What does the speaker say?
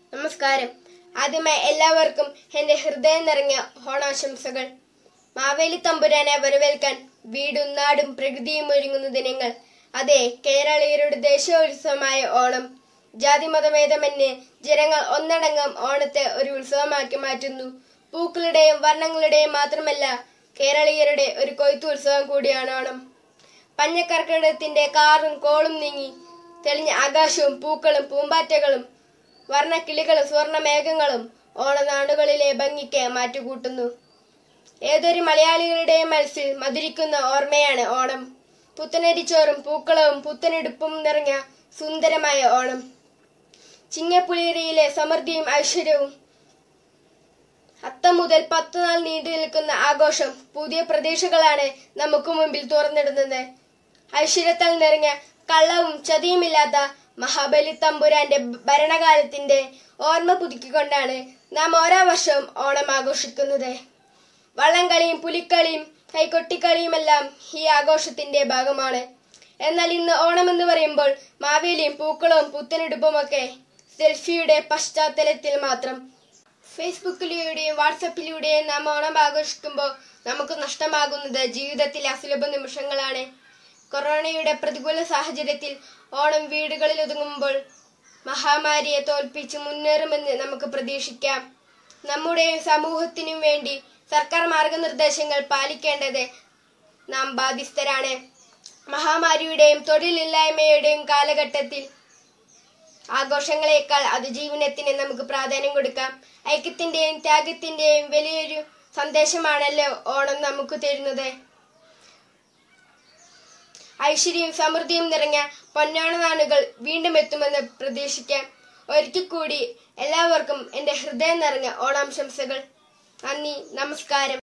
നമസ്കാരം ആദ്യമായി എല്ലാവർക്കും എന്റെ ഹൃദയം നിറഞ്ഞ ഓണാശംസകൾ മാവേലി തമ്പുരാനെ വരവേൽക്കാൻ വീടും നാടും പ്രകൃതിയും ഒരുങ്ങുന്ന ദിനങ്ങൾ അതെ കേരളീയരുടെ ദേശീയോത്സവമായ ഓണം ജാതി മതഭേദമന്യേ ജനങ്ങൾ ഒന്നടങ്കം ഓണത്തെ ഒരു ഉത്സവമാക്കി മാറ്റുന്നു പൂക്കളുടെയും വർണ്ണങ്ങളുടെയും മാത്രമല്ല കേരളീയരുടെ ഒരു കൊയ്ത്തുത്സവം കൂടിയാണ് ഓണം പഞ്ഞക്കർക്കിടത്തിന്റെ കാറും കോളും നീങ്ങി തെളിഞ്ഞ ആകാശവും പൂക്കളും പൂമ്പാറ്റകളും വർണ്ണക്കിളികളും സ്വർണ്ണമേഘങ്ങളും ഓണനാടുകളിലെ ഭംഗിക്ക് മാറ്റുകൂട്ടുന്നു ഏതൊരു മലയാളികളുടെയും മനസ്സിൽ മധുരിക്കുന്ന ഓർമ്മയാണ് ഓണം പുത്തനരിച്ചോറും പൂക്കളവും പുത്തനെടുപ്പും നിറഞ്ഞ സുന്ദരമായ ഓണം ചിങ്ങപ്പുലിയരിയിലെ സമൃദ്ധിയും ഐശ്വര്യവും അത്തം മുതൽ പത്ത് നാൾ നീണ്ടു നിൽക്കുന്ന ആഘോഷം പുതിയ പ്രതീക്ഷകളാണ് നമുക്ക് മുമ്പിൽ തുറന്നിടുന്നത് ഐശ്വര്യത്താൽ നിറഞ്ഞ കള്ളവും ചതിയുമില്ലാത്ത മഹാബലി തമ്പുരാന്റെ ഭരണകാലത്തിന്റെ ഓർമ്മ പുതുക്കിക്കൊണ്ടാണ് നാം ഓരോ വർഷവും ഓണം ആഘോഷിക്കുന്നത് വള്ളംകളിയും പുലിക്കളിയും കൈകൊട്ടിക്കളിയുമെല്ലാം ഈ ആഘോഷത്തിന്റെ ഭാഗമാണ് എന്നാൽ ഇന്ന് ഓണം എന്ന് പറയുമ്പോൾ മാവേലിയും പൂക്കളവും പുത്തനെടുപ്പുമൊക്കെ സെൽഫിയുടെ പശ്ചാത്തലത്തിൽ മാത്രം ഫേസ്ബുക്കിലൂടെയും വാട്സപ്പിലൂടെയും നാം ഓണം ആഘോഷിക്കുമ്പോൾ നമുക്ക് നഷ്ടമാകുന്നത് ജീവിതത്തിലെ അസുലഭ നിമിഷങ്ങളാണ് കൊറോണയുടെ പ്രതികൂല സാഹചര്യത്തിൽ ഓണം വീടുകളിൽ ഒതുങ്ങുമ്പോൾ മഹാമാരിയെ തോൽപ്പിച്ച് മുന്നേറുമെന്ന് നമുക്ക് പ്രതീക്ഷിക്കാം നമ്മുടെ സമൂഹത്തിനും വേണ്ടി സർക്കാർ മാർഗനിർദ്ദേശങ്ങൾ പാലിക്കേണ്ടത് നാം ബാധ്യസ്ഥരാണ് മഹാമാരിയുടെയും തൊഴിലില്ലായ്മയുടെയും കാലഘട്ടത്തിൽ ആഘോഷങ്ങളെക്കാൾ അതിജീവനത്തിന് നമുക്ക് പ്രാധാന്യം കൊടുക്കാം ഐക്യത്തിന്റെയും ത്യാഗത്തിന്റെയും വലിയൊരു സന്ദേശമാണല്ലോ ഓണം നമുക്ക് തരുന്നത് ഐശ്വര്യവും സമൃദ്ധിയും നിറഞ്ഞ പൊന്നാണ നാളുകൾ വീണ്ടും എത്തുമെന്ന് പ്രതീക്ഷിക്കാം ഒരിക്കൽ കൂടി എല്ലാവർക്കും എൻ്റെ ഹൃദയം നിറഞ്ഞ ഓണാംശംസകൾ നന്ദി നമസ്കാരം